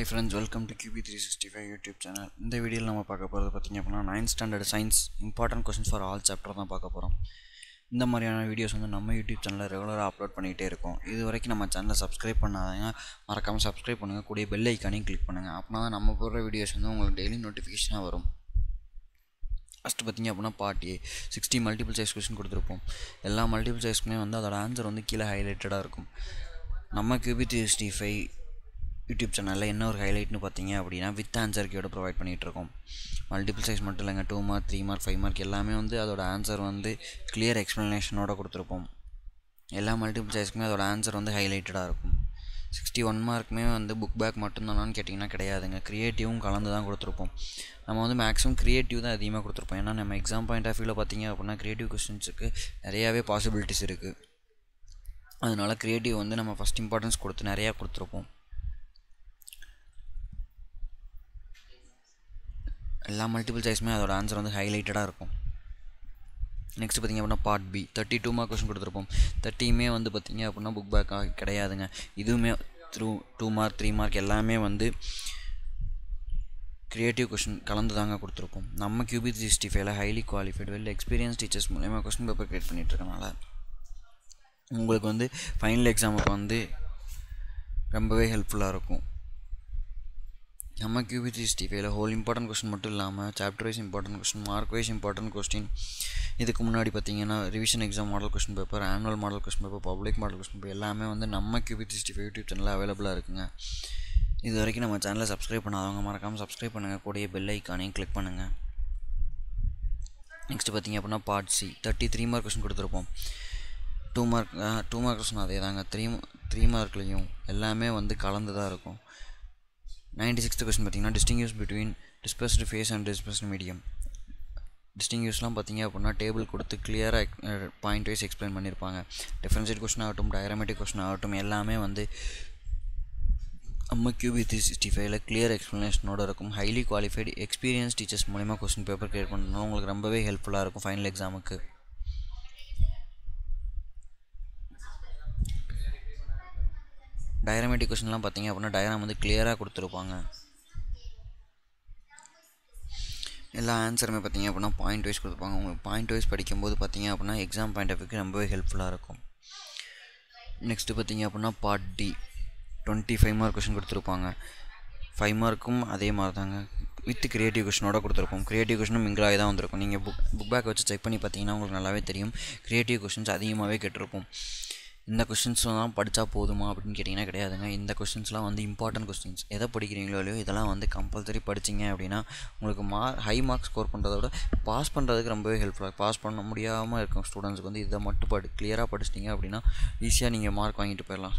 high friends welcome to QB three sixty five YouTube channel இந்த வீடியோவில் நம்ம பார்க்க போகிறது பார்த்திங்க அப்படின்னா ninth standard science important questions for all chapter தான் பார்க்க போகிறோம் இந்த மாதிரியான வீடியோஸ் வந்து நம்ம யூடியூப் சேனலில் ரெகுலராக அப்லோட் பண்ணிகிட்டே இருக்கோம் இது வரைக்கும் நம்ம சேனலை சப்ஸ்கிரைப் பண்ணாதீங்க மறக்காமல் சப்ஸ்கிரைப் பண்ணுங்கள் கூடிய பெல் ஐக்கானையும் கிளிக் பண்ணுங்கள் அப்படின்னா தான் நம்ம போடுற வீடியோஸ் வந்து உங்களுக்கு டெய்லி நோட்டிஃபிகேஷனாக வரும் ஃபஸ்ட்டு பார்த்திங்க அப்படின்னா part A sixty multiple choice question கொடுத்துருப்போம் எல்லா மல்டிபிள் சாய்ஸ்க்குமே வந்து அதோட ஆன்சர் வந்து கீழே ஹைலைட்டடாக இருக்கும் நம்ம QB three sixty five YouTube சேனலில் என்ன ஒரு ஹைலைட்னு பார்த்தீங்க அப்படின்னா வித் ஆன்சர் கீயோட ப்ரொவைட் பண்ணிகிட்ருக்கோம் மல்டிபிள் சைஸ் மட்டும் இல்லைங்க two mark three mark five mark எல்லாமே வந்து அதோட ஆன்சர் வந்து கிளியர் எக்ஸ்ப்ளனேஷனோட கொடுத்துருப்போம் எல்லா மல்டிபிள் சாய்ஸ்க்குமே அதோட ஆன்சர் வந்து ஹைலைட்டடாக இருக்கும் சிக்ஸ்டி ஒன் மார்க்குமே வந்து புக் பேக் மட்டும்தானான்னு கேட்டிங்கன்னா கிடையாதுங்க க்ரியேட்டிவும் கலந்து தான் கொடுத்துருப்போம் நம்ம வந்து மேக்ஸிமம் க்ரியேட்டிவ் தான் அதிகமாக கொடுத்துருப்போம் ஏன்னா நம்ம எக்ஸாம் பாயிண்ட் ஆஃப் வியூவில் பார்த்தீங்க அப்படின்னா க்ரியேட்டிவ் கொஸ்டின்ஸுக்கு நிறையாவே பாசிபிலிட்டிஸ் இருக்குது அதனால க்ரியேட்டிவ் வந்து நம்ம ஃபஸ்ட் இம்பார்ட்டன்ஸ் கொடுத்து நிறையா கொடுத்துருப்போம் எல்லா மல்டிபிள் சாய்ஸுமே அதோட ஆன்சர் வந்து ஹைலைட்டடாக இருக்கும் நெக்ஸ்ட் பார்த்திங்க அப்படின்னா part B thirty two mark question கொடுத்துருப்போம் தேர்ட்டியுமே வந்து பார்த்திங்க அப்படின்னா புக் பேக் கிடையாதுங்க இதுவுமே through two mark three mark எல்லாமே வந்து க்ரியேட்டிவ் கொஷின் கலந்து தாங்க கொடுத்துருப்போம் நம்ம கியூபி த்ரீ சிக்ஸ்டி ஃபைவ்ல highly qualified well experience teachers மூலயமா கொஸ்டின் பேப்பர் க்ரியேட் பண்ணிகிட்ருக்கனால உங்களுக்கு வந்து ஃபைனல் எக்ஸாமுக்கு வந்து ரொம்பவே ஹெல்ப்ஃபுல்லாக இருக்கும் நம்ம கியூபி த்ரீ சிக்ஸ்டி ஃபைவ்ல ஹோல் இம்பார்ட்டன்ட் கொஸ்டின் மட்டும் இல்லாமல் chapter wise important question mark wise important question இதுக்கு முன்னாடி பார்த்தீங்கன்னா revision exam model question paper annual model question paper public model question paper எல்லாமே வந்து நம்ம QB three sixty five YouTube சேனலில் அவைலபிளாக இருக்குங்க இது வரைக்கும் நம்ம சேனலை சப்ஸ்கிரைப் பண்ணாதவங்க மறக்காமல் சப்ஸ்கிரைப் பண்ணுங்கள் கூடிய பெல் ஐக்கானையும் கிளிக் பண்ணுங்கள் நெக்ஸ்ட் பார்த்திங்க அப்படின்னா part C thirty three mark question கொடுத்துருப்போம் two mark two mark question அதே தாங்க த்ரீ த்ரீ மார்க்லேயும் எல்லாமே வந்து கலந்து தான் இருக்கும் நைன்டி சிக்ஸ்த் கொஸ்டின் பார்த்தீங்கன்னா distinguish between dispersed phase and dispersed medium டிஸ்டிங்யூஸ்லாம் பார்த்தீங்க அப்படின்னா டேபிள் கொடுத்து கிளியராக பாயிண்ட் வைஸ் எக்ஸ்பிளைன் பண்ணியிருப்பாங்க டிஃப்ரென்ஷியேட் கொஸ்டின் ஆகட்டும் டயராமெட்டிக் கொஸ்டின் ஆகட்டும் எல்லாமே வந்து நம்ம கியூபி த்ரீ சிக்ஸ்டி ஃபைவ்ல கிளியர் எக்ஸ்ப்ளனேஷனோட இருக்கும் ஹைலி குவாலிஃபைடு எக்ஸ்பீரியன்ஸ் டீச்சர்ஸ் மூலிமா கொஸ்டின் பேப்பர் கிரியேட் பண்ணணும் உங்களுக்கு ரொம்பவே ஹெல்ப்ஃபுல்லாக இருக்கும் ஃபைனல் எக்ஸாமுக்கு டயராமெட்டிக் கொஸ்டின்லாம் பார்த்தீங்க அப்படின்னா டயராம் வந்து கிளியராக கொடுத்துருப்பாங்க எல்லா ஆன்சருமே பார்த்தீங்க அப்படின்னா பாயிண்ட் வைஸ் கொடுத்துருப்பாங்க உங்களுக்கு பாயிண்ட் வைஸ் படிக்கும்போது பார்த்தீங்க அப்படின்னா எக்ஸாம் பாயிண்ட் ஆஃப் வியூக்கு ரொம்பவே ஹெல்ப்ஃபுல்லாக இருக்கும் நெக்ஸ்ட்டு பார்த்தீங்க அப்படின்னா part D twenty five mark question கொடுத்துருப்பாங்க ஃபைவ் மார்க்கும் அதே மாதிரி தாங்க வித் கிரியேட்டிவ் கொஷனோட கொடுத்துருப்போம் கிரியேட்டிவ் கொஷனும் மிங்கிலாகி தான் வந்திருக்கும் நீங்கள் புக் புக் பேக் வச்சு செக் பண்ணி பார்த்தீங்கன்னா உங்களுக்கு நல்லாவே தெரியும் கிரியேட்டிவ் கொஷின்ஸ் அதிகமாகவே கேட்டிருப்போம் இந்த கொஷின்ஸ்லாம் படித்தா போதுமா அப்படின்னு கேட்டிங்கன்னா கிடையாதுங்க இந்த கொஷின்ஸ்லாம் வந்து இம்பார்ட்டன்ட் கொஸ்டின்ஸ் எதை படிக்கிறீங்களோ இல்லையோ இதெல்லாம் வந்து கம்பல்சரி படிச்சிங்க அப்படின்னா உங்களுக்கு மார்க் ஹை மார்க் ஸ்கோர் பண்ணுறத விட பாஸ் பண்ணுறதுக்கு ரொம்பவே ஹெல்ப்ஃபுல்லாக பாஸ் பண்ண முடியாமல் இருக்கும் ஸ்டூடெண்ட்ஸுக்கு வந்து இதை மட்டும் படி கிளியராக படிச்சிட்டிங்க அப்படின்னா ஈஸியாக நீங்கள் மார்க் வாங்கிட்டு போயிடலாம்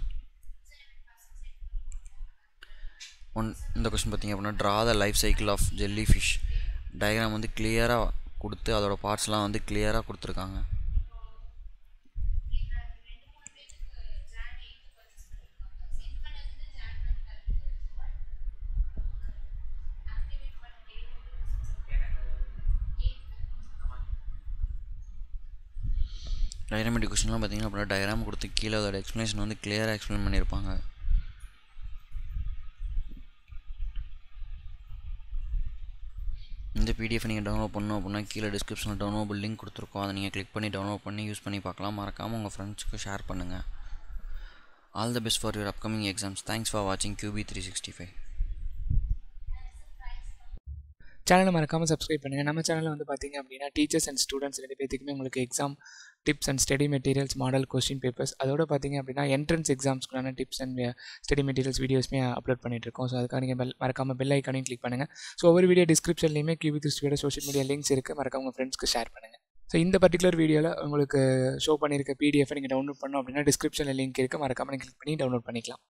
ஒன் இந்த கொஸ்டின் பார்த்திங்க அப்படின்னா draw the life cycle of jellyfish diagram வந்து கிளியராக கொடுத்து அதோட பார்ட்ஸ்லாம் வந்து கிளியராக கொடுத்துருக்காங்க டைனமெட்டிக் கொஸ்டின்லாம் பார்த்தீங்கன்னா அப்படின்னா டயராம் கொடுத்து கீழே அதோட எக்ஸ்ப்ளனேஷன் வந்து கிளியராக எக்ஸ்பிளைன் பண்ணியிருப்பாங்க இந்த பிடிஎஃப் நீங்கள் டவுன்லோட் பண்ணணும் அப்படின்னா கீழே டிஸ்கிரிப்ஷனில் டவுன்லோட் லிங்க் கொடுத்துருக்கோம் அதை நீங்கள் கிளிக் பண்ணி டவுன்லோட் பண்ணி யூஸ் பண்ணி பார்க்கலாம் மறக்காமல் உங்கள் ஃப்ரெண்ட்ஸுக்கு ஷேர் பண்ணுங்கள் all the best for your upcoming exams thanks for வாட்சிங் கியூபி த்ரீ சிக்ஸ்டி ஃபைவ் சேனலை மறக்காமல் சப்ஸ்கிரைப் பண்ணுங்கள் நம்ம சேனலில் வந்து பார்த்திங்க அப்படின்னா டீச்சர்ஸ் அண்ட் ஸ்டூடெண்ட்ஸ் ரெண்டு பேத்துக்குமே உங்களுக்கு exam tips and study materials model question papers அதோட பார்த்திங்க அப்படின்னா என்ட்ரன்ஸ் எக்ஸாம்ஸ்க்குள்ளான டிப்ஸ் அண்ட் ஸ்டடி மெட்டீரியல்ஸ் வீடியோஸ்மே அப்லோட் பண்ணிட்டுருக்கோம் ஸோ அதுக்காக நீங்கள் பெல் மறக்காமல் பெல் ஐக்கானையும் கிளிக் பண்ணுங்கள் ஸோ ஒவ்வொரு வீடியோ டிஸ்கிரிப்ஷன்லையுமே கியூபி திருஷ்டியோட சோஷியல் மீடியா லிங்க்ஸ் இருக்குது மறக்காம உங்கள் ஃப்ரெண்ட்ஸ்க்கு ஷேர் பண்ணுங்கள் ஸோ இந்த பர்டிகுலர் வீடியோவில் உங்களுக்கு ஷோ பண்ணியிருக்க பிடிஎஃப் நீங்கள் டவுன்லோட் பண்ணோம் அப்படின்னா டிஸ்கிரிப்ஷனில் லிங்க் இருக்குது மறக்காமல் கிளிக் பண்ணி டவுன்லோட் பண்ணிக்கலாம்